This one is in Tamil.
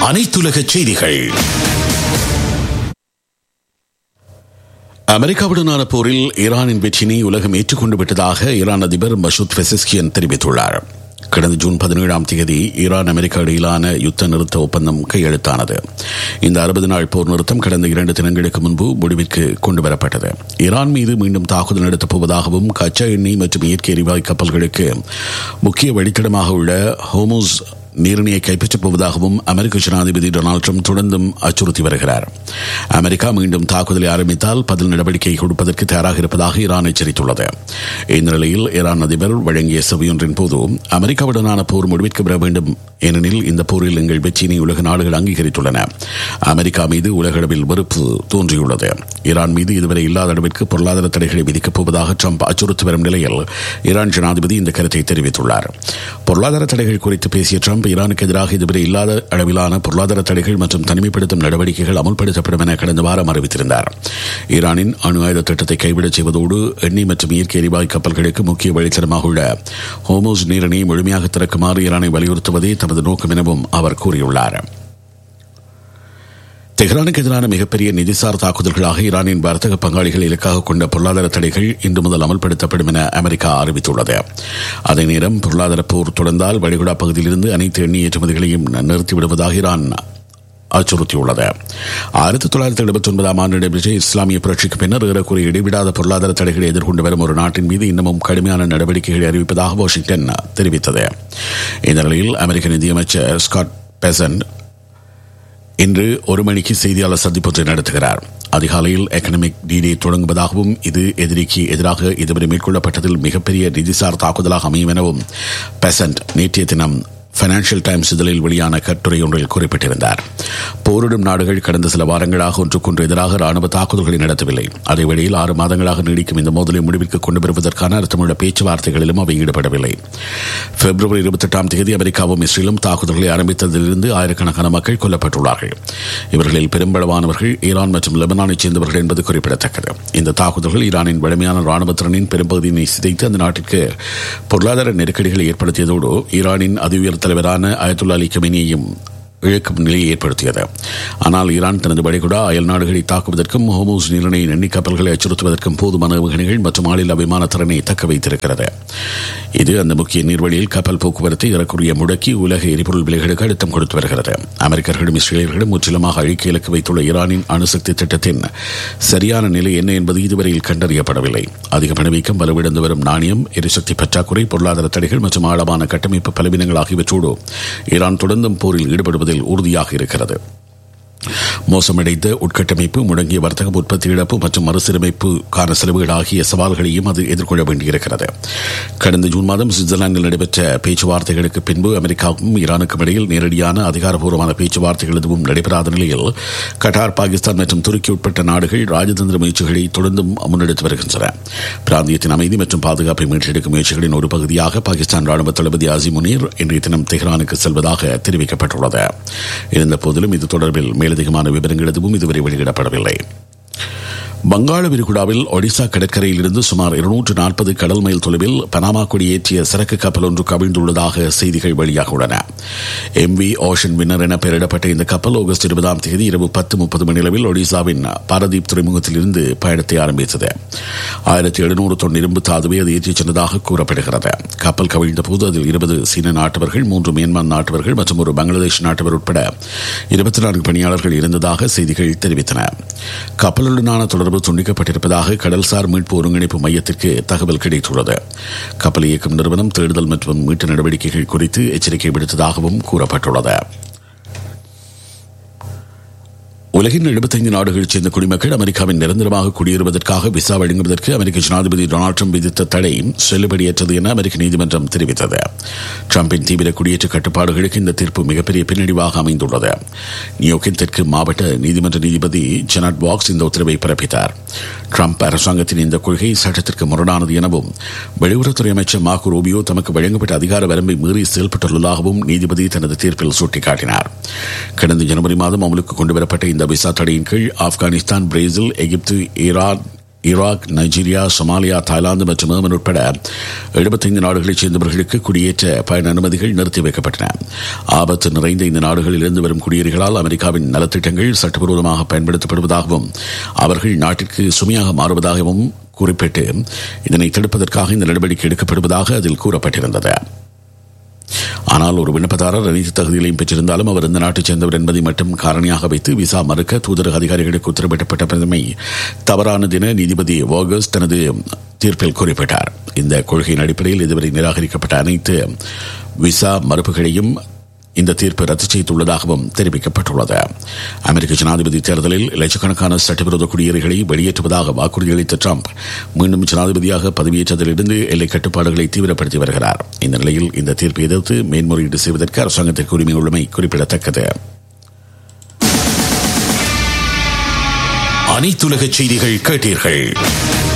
அனைத்துலக செய்திகள் அமெரிக்காவுடனான போரில் ஈரானின் வெற்றினை உலகம் ஏற்றுக்கொண்டு விட்டதாக ஈரான் அதிபர் மசூத் பெசஸ்கியன் தெரிவித்துள்ளார் கடந்த ஜூன் பதினேழாம் தேதி ஈரான் அமெரிக்கா இடையிலான யுத்த நிறுத்த ஒப்பந்தம் கையெழுத்தானது இந்த அறுபது நாள் போர் நிறுத்தம் கடந்த இரண்டு தினங்களுக்கு முன்பு முடிவிற்கு கொண்டுவரப்பட்டது ஈரான் மீது மீண்டும் தாக்குதல் நடத்தப் போவதாகவும் கச்சா எண்ணெய் மற்றும் இயற்கை எரிவாயு கப்பல்களுக்கு முக்கிய வழித்தடமாக உள்ள ஹோமோஸ் நீரிணையை கைப்பற்றப் போவதாகவும் அமெரிக்க ஜனாதிபதி டொனால்டு ட்ரம்ப் தொடர்ந்தும் அச்சுறுத்தி வருகிறார் அமெரிக்கா மீண்டும் தாக்குதலை ஆரம்பித்தால் பதில் நடவடிக்கை கொடுப்பதற்கு தயாராக இருப்பதாக ஈரான் எச்சரித்துள்ளது இந்த நிலையில் ஈரான் அதிபர் வழங்கிய செவியொன்றின் போது அமெரிக்காவுடனான போர் முடிவிற்கு பெற வேண்டும் ஏனெனில் இந்த போரில் எங்கள் வெற்றியினை உலக நாடுகள் அங்கீகரித்துள்ளன அமெரிக்கா மீது உலக அளவில் வெறுப்பு தோன்றியுள்ளது ஈரான் மீது இதுவரை இல்லாத அளவிற்கு பொருளாதார தடைகளை விதிக்கப் போவதாக ட்ரம்ப் அச்சுறுத்தி வரும் நிலையில் ஈரான் ஜனாதிபதி இந்த கருத்தை தெரிவித்துள்ளார் பொருளாதார தடைகள் குறித்து பேசிய ட்ரம்ப் ஈரானுக்கு எதிராக இதுவரை இல்லாத அளவிலான பொருளாதார தடைகள் மற்றும் தனிமைப்படுத்தும் நடவடிக்கைகள் அமல்படுத்தப்படும் என கடந்த வாரம் அறிவித்திருந்தார் ஈரானின் அணு ஆயுத திட்டத்தை கைவிடச் செய்வதோடு எண்ணெய் மற்றும் இயற்கை எரிவாயு கப்பல்களுக்கு முக்கிய வழித்தடமாக உள்ள ஹோமோஸ் நீரிணையை முழுமையாக திறக்குமாறு ஈரானை வலியுறுத்துவதே தமது நோக்கம் எனவும் அவர் கூறியுள்ளார் தெஹ்ரானுக்கு எதிரான மிகப்பெரிய நிதிசார் தாக்குதல்களாக ஈரானின் வர்த்தக பங்காளிகள் இலக்காக கொண்ட பொருளாதார தடைகள் இன்று முதல் அமல்படுத்தப்படும் என அமெரிக்கா அறிவித்துள்ளது அதே நேரம் பொருளாதார போர் தொடர்ந்தால் வளைகுடா பகுதியிலிருந்து அனைத்து எண்ணெய் ஏற்றுமதிகளையும் நிறுத்திவிடுவதாக ஈரான் அச்சுறுத்தியுள்ளது ஆயிரத்தி தொள்ளாயிரத்தி எழுபத்தி ஒன்பதாம் ஆண்டு நடைபெற்ற இஸ்லாமிய புரட்சிக்கு பின்னர் ஏறக்குறைய இடைவிடாத பொருளாதார தடைகளை எதிர்கொண்டு வரும் ஒரு நாட்டின் மீது இன்னமும் கடுமையான நடவடிக்கைகளை அறிவிப்பதாக வாஷிங்டன் தெரிவித்தது இந்த நிலையில் அமெரிக்க நிதியமைச்சர் ஸ்காட் பெசன்ட் இன்று ஒரு மணிக்கு செய்தியாளர் சந்திப்பொன்றை நடத்துகிறார் அதிகாலையில் எக்கனாமிக் டிடே தொடங்குவதாகவும் இது எதிரிக்கு எதிராக இதுவரை மேற்கொள்ளப்பட்டதில் மிகப்பெரிய நிதிசார் தாக்குதலாக அமையும் எனவும் பெசன்ட் நேற்றைய தினம் பைனான்சியல் டைம்ஸ் இதழில் வெளியான கட்டுரை ஒன்றில் குறிப்பிட்டிருந்தார் போரிடும் நாடுகள் கடந்த சில வாரங்களாக ஒன்றுக்கொன்று எதிராக ராணுவ தாக்குதல்களை நடத்தவில்லை அதே வேளையில் ஆறு மாதங்களாக நீடிக்கும் இந்த மோதலை முடிவிற்கு கொண்டு வருவதற்கான அர்த்தமுள்ள பேச்சுவார்த்தைகளிலும் அவை ஈடுபடவில்லை பிப்ரவரி இருபத்தி எட்டாம் தேதி அமெரிக்காவும் இஸ்ரேலும் தாக்குதல்களை ஆரம்பித்ததிலிருந்து ஆயிரக்கணக்கான மக்கள் கொல்லப்பட்டுள்ளார்கள் இவர்களில் பெரும்பளவானவர்கள் ஈரான் மற்றும் லெபனானைச் சேர்ந்தவர்கள் என்பது குறிப்பிடத்தக்கது இந்த தாக்குதல்கள் ஈரானின் வலிமையான ராணுவ திறனின் பெரும்பகுதியினை சிதைத்து அந்த நாட்டிற்கு பொருளாதார நெருக்கடிகளை ஏற்படுத்தியதோடு ஈரானின் அதி உயர் தலைவரான அயத்துல்லா அலி கமினியையும் இழக்கும் நிலையை ஏற்படுத்தியது ஆனால் ஈரான் தனது வளைகுடா அயல் நாடுகளை தாக்குவதற்கும் ஹோமோஸ் நீரிணையின் எண்ணெய் கப்பல்களை அச்சுறுத்துவதற்கும் போதுமான ஏவுகணைகள் மற்றும் ஆளில்லா விமான திறனை தக்க வைத்திருக்கிறது இது அந்த முக்கிய நீர்வழியில் கப்பல் போக்குவரத்தை ஏறக்குறைய முடக்கி உலக எரிபொருள் விலைகளுக்கு அழுத்தம் கொடுத்து வருகிறது அமெரிக்கர்களும் இஸ்ரேலியர்களும் முற்றிலுமாக அழிக்க இலக்கு வைத்துள்ள ஈரானின் அணுசக்தி திட்டத்தின் சரியான நிலை என்ன என்பது இதுவரையில் கண்டறியப்படவில்லை அதிக பணவீக்கம் வலுவிழந்து வரும் நாணயம் எரிசக்தி பற்றாக்குறை பொருளாதார தடைகள் மற்றும் ஆழமான கட்டமைப்பு பலவீனங்கள் ஆகியவற்றோடு ஈரான் தொடர்ந்தும் போரில் ஈடுபடுவதில் உறுதியாக இருக்கிறது மோசமடைந்த உட்கட்டமைப்பு முடங்கிய வர்த்தக உற்பத்தி இழப்பு மற்றும் மறுசீரமைப்புக்கான செலவுகள் ஆகிய சவால்களையும் அது எதிர்கொள்ள வேண்டியிருக்கிறது கடந்த ஜூன் மாதம் சுவிட்சர்லாந்தில் நடைபெற்ற பேச்சுவார்த்தைகளுக்கு பின்பு அமெரிக்காவுக்கும் ஈரானுக்கும் இடையில் நேரடியான அதிகாரப்பூர்வமான பேச்சுவார்த்தைகள் எதுவும் நடைபெறாத நிலையில் கட்டார் பாகிஸ்தான் மற்றும் துருக்கி உட்பட்ட நாடுகள் ராஜதந்திர முயற்சிகளை தொடர்ந்தும் முன்னெடுத்து வருகின்றன பிராந்தியத்தின் அமைதி மற்றும் பாதுகாப்பை மீட்டெடுக்கும் முயற்சிகளின் ஒரு பகுதியாக பாகிஸ்தான் ராணுவ தளபதி ஆசி முனீர் இன்றைய தினம் தெஹ்ரானுக்கு செல்வதாக தெரிவிக்கப்பட்டுள்ளது இருந்த போதிலும் இது தொடர்பில் மேலதிகமான விவரங்கள் எதுவும் இதுவரை வெளியிடப்படவில்லை வங்காள விரிகுடாவில் ஒடிசா கடற்கரையில் இருந்து சுமார் இருநூற்று நாற்பது கடல் மைல் தொலைவில் பனாமா கொடி ஏற்றிய சரக்கு கப்பல் ஒன்று கவிழ்ந்துள்ளதாக செய்திகள் வெளியாக உள்ளன எம் வி ஓஷன் வின்னர் என பெயரிடப்பட்ட இந்த கப்பல் ஆகஸ்ட் இருபதாம் தேதி இரவு பத்து முப்பது மணியளவில் ஒடிசாவின் பாரதீப் துறைமுகத்தில் இருந்து பயணத்தை ஆரம்பித்தது ஆயிரத்தி எழுநூறு தொன் இரும்பு தாதுவை அது ஏற்றிச் சென்றதாக கூறப்படுகிறது கப்பல் கவிழ்ந்த போது அதில் இருபது சீன நாட்டவர்கள் மூன்று மியான்மர் நாட்டவர்கள் மற்றும் ஒரு பங்களாதேஷ் நாட்டவர் உட்பட இருபத்தி நான்கு பணியாளர்கள் இருந்ததாக செய்திகள் தெரிவித்தன கப்பலுடனான தொடர்பு தொடர்பு துண்டிக்கப்பட்டிருப்பதாக கடல்சார் மீட்பு ஒருங்கிணைப்பு மையத்திற்கு தகவல் கிடைத்துள்ளது கப்பல் இயக்கும் நிறுவனம் தேடுதல் மற்றும் மீட்பு நடவடிக்கைகள் குறித்து எச்சரிக்கை விடுத்ததாகவும் கூறப்பட்டுள்ளது உலகின் எழுபத்தைந்து நாடுகளைச் சேர்ந்த குடிமக்கள் அமெரிக்காவின் நிரந்தரமாக குடியேறுவதற்காக விசா வழங்குவதற்கு அமெரிக்க ஜனாதிபதி டொனால்டு ட்ரம்ப் விதித்த தடை செல்லுபடியற்றது என அமெரிக்க நீதிமன்றம் தெரிவித்தது ட்ரம்பின் தீவிர குடியேற்ற கட்டுப்பாடுகளுக்கு இந்த தீர்ப்பு மிகப்பெரிய பின்னடைவாக அமைந்துள்ளது நியூயோர்க்கின் தெற்கு மாவட்ட நீதிமன்ற நீதிபதி ஜெனட் பாக்ஸ் இந்த உத்தரவை பிறப்பித்தார் ட்ரம்ப் அரசாங்கத்தின் இந்த கொள்கை சட்டத்திற்கு முரணானது எனவும் வெளியுறவுத்துறை அமைச்சர் மார்க் ரூபியோ தமக்கு வழங்கப்பட்ட அதிகார வரம்பை மீறி செயல்பட்டுள்ளதாகவும் நீதிபதி தனது தீர்ப்பில் சுட்டிக்காட்டினார் கடந்த ஜனவரி மாதம் அமலுக்கு கொண்டுவரப்பட்ட இந்த விசா தடையின் கீழ் Afghanistan Brazil Egypt Iran Iraq Nigeria Somalia Thailand மற்றும் ஏமன் உட்பட எழுபத்தைந்து நாடுகளைச் சேர்ந்தவர்களுக்கு குடியேற்ற பயண அனுமதிகள் நிறுத்தி வைக்கப்பட்டன ஆபத்து நிறைந்த இந்த நாடுகளில் இருந்து வரும் குடியேறிகளால் அமெரிக்காவின் நலத்திட்டங்கள் சட்டவிரோதமாக பயன்படுத்தப்படுவதாகவும் அவர்கள் நாட்டிற்கு சுமையாக மாறுவதாகவும் குறிப்பிட்டு இதனை தடுப்பதற்காக இந்த நடவடிக்கை எடுக்கப்படுவதாக அதில் கூறப்பட்டிருந்தது ஆனால் ஒரு விண்ணப்பதாரர் அனைத்து தகுதிகளையும் பெற்றிருந்தாலும் அவர் இந்த நாட்டைச் சேர்ந்தவர் என்பதை மட்டும் காரணியாக வைத்து விசா மறுக்க தூதரக அதிகாரிகளுக்கு உத்தரவிடப்பட்ட பிரதமை தவறானது என நீதிபதி வாகஸ் தனது தீர்ப்பில் குறிப்பிட்டார் இந்த கொள்கையின் அடிப்படையில் இதுவரை நிராகரிக்கப்பட்ட அனைத்து விசா மறுப்புகளையும் இந்த தீர்ப்பு ரத்து செய்துள்ளதாகவும் தெரிவிக்கப்பட்டுள்ளது அமெரிக்க ஜனாதிபதி தேர்தலில் லட்சக்கணக்கான சட்டவிரோத குடியேறிகளை வெளியேற்றுவதாக வாக்குறுதி அளித்த ட்ரம்ப் மீண்டும் ஜனாதிபதியாக பதவியேற்றதிலிருந்து எல்லை கட்டுப்பாடுகளை தீவிரப்படுத்தி வருகிறார் இந்த நிலையில் இந்த தீர்ப்பை எதிர்த்து மேன்முறையீடு செய்வதற்கு அரசாங்கத்திற்கு உரிமை உள்ளமை குறிப்பிடத்தக்கது அனைத்துலக செய்திகள் கேட்டீர்கள்